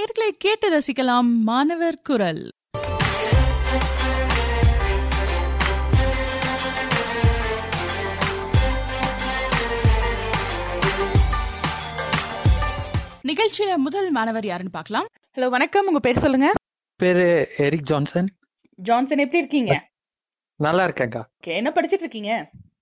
நேயர்களை கேட்டு ரசிக்கலாம் மாணவர் குரல் நிகழ்ச்சியில முதல் மாணவர் யாருன்னு பார்க்கலாம் ஹலோ வணக்கம் உங்க பேர் சொல்லுங்க பேரு எரிக் ஜான்சன் ஜான்சன் எப்படி இருக்கீங்க நல்லா இருக்கேன்க்கா Okay, என்ன படிச்சிட்டு இருக்கீங்க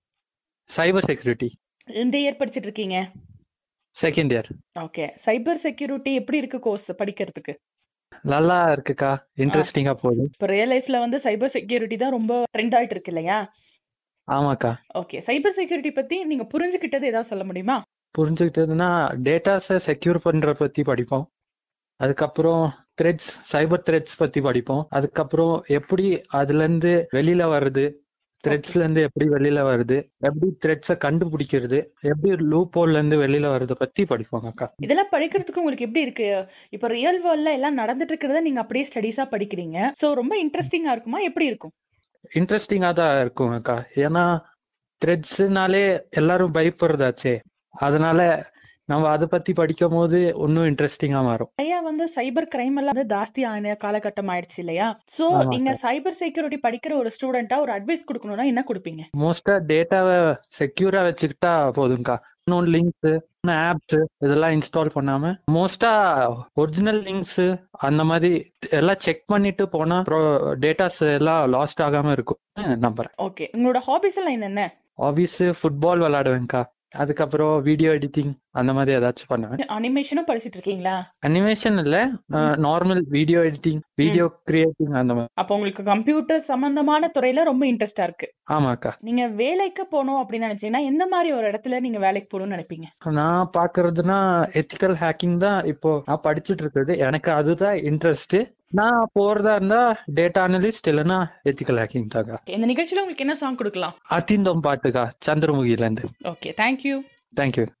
சைபர் செக்யூரிட்டி எந்த இயர் படிச்சிட்டு இருக்கீங்க second year okay cyber security எப்படி இருக்கு கோர்ஸ் படிக்கிறதுக்கு நல்லா இருக்குக்கா இன்ட்ரெஸ்டிங்கா போகுது இப்போ ரியல் லைஃப்ல வந்து சைபர் செக்யூரிட்டி தான் ரொம்ப ட்ரெண்ட் ஆயிட்டு இருக்கு இல்லையா ஆமாக்கா ஓகே சைபர் செக்யூரிட்டி பத்தி நீங்க புரிஞ்சுக்கிட்டது ஏதாவது சொல்ல முடியுமா புரிஞ்சுக்கிட்டதுன்னா டேட்டாஸை செக்யூர் பண்ற பத்தி படிப்போம் அதுக்கப்புறம் த்ரெட்ஸ் சைபர் த்ரெட்ஸ் பத்தி படிப்போம் அதுக்கப்புறம் எப்படி அதுல இருந்து வெளியில வருது த்ரெட்ஸ்ல இருந்து எப்படி வெளியில வருது எப்படி த்ரெட்ஸை கண்டுபிடிக்கிறது எப்படி லூப் ஹோல்ல இருந்து வெளியில வருது பத்தி படிப்போம் அக்கா இதெல்லாம் படிக்கிறதுக்கு உங்களுக்கு எப்படி இருக்கு இப்போ ரியல் வேர்ல்ட்ல எல்லாம் நடந்துட்டு இருக்கிறத நீங்க அப்படியே ஸ்டடீஸா படிக்கிறீங்க சோ ரொம்ப இன்ட்ரெஸ்டிங்கா இருக்குமா எப்படி இருக்கும் இன்ட்ரெஸ்டிங்கா தான் இருக்கும் அக்கா ஏன்னா த்ரெட்ஸ்னாலே எல்லாரும் பயப்படுறதாச்சே அதனால நம்ம அதை பத்தி படிக்கும் போது இன்னும் இன்ட்ரெஸ்டிங்கா மாறும் நிறைய வந்து சைபர் கிரைம் எல்லாம் வந்து ஜாஸ்தி ஆன காலகட்டம் ஆயிடுச்சு இல்லையா சோ ஆமாக்கா. நீங்க சைபர் செக்யூரிட்டி படிக்கிற ஒரு ஸ்டூடெண்டா ஒரு அட்வைஸ் கொடுக்கணும்னா என்ன கொடுப்பீங்க மோஸ்டா டேட்டாவை செக்யூரா வச்சுக்கிட்டா போதும்க்கா இன்னும் லிங்க்ஸ் ஆப்ஸ் இதெல்லாம் இன்ஸ்டால் பண்ணாம மோஸ்டா ஒரிஜினல் லிங்க்ஸ் அந்த மாதிரி எல்லாம் செக் பண்ணிட்டு போனா டேட்டாஸ் எல்லாம் லாஸ்ட் ஆகாம இருக்கும் நம்புறேன் ஓகே உங்களோட ஹாபிஸ் எல்லாம் என்னென்ன ஆபீஸ் ஃபுட்பால் விளையாடுவேன்க்கா அதுக்கப்புறம் வீடியோ எடிட்டிங் அந்த மாதிரி ஏதாச்சும் பண்ணுவேன் அனிமேஷனும் படிச்சிட்டு இருக்கீங்களா அனிமேஷன் இல்ல normal video editing video creating அந்த மாதிரி அப்போ உங்களுக்கு கம்ப்யூட்டர் சம்பந்தமான துறையில ரொம்ப இன்ட்ரெஸ்டா இருக்கு ஆமாக்கா நீங்க வேலைக்கு போகணும் அப்படின்னு நினைச்சீங்கன்னா எந்த மாதிரி ஒரு இடத்துல நீங்க வேலைக்கு போகணும்னு நினைப்பீங்க நான் பாக்குறதுனா எத்திக்கல் ஹேக்கிங் தான் இப்போ நான் படிச்சுட்டு இருக்கிறது எனக்கு அதுதான் இன்ட்ரெஸ்ட் நான் போறதா இருந்தா டேட்டா அனலிஸ்ட் இல்லைன்னா எத்திக்கல் ஹேக்கிங் தாங்க Okay, இந்த நிகழ்ச்சியில உங்களுக்கு என்ன சாங் கொடுக்கலாம் அத்திந்தம் பாட்டுக்கா சந்திரமுகில இருந்து ஓகே தேங்க்யூ தேங்க்யூ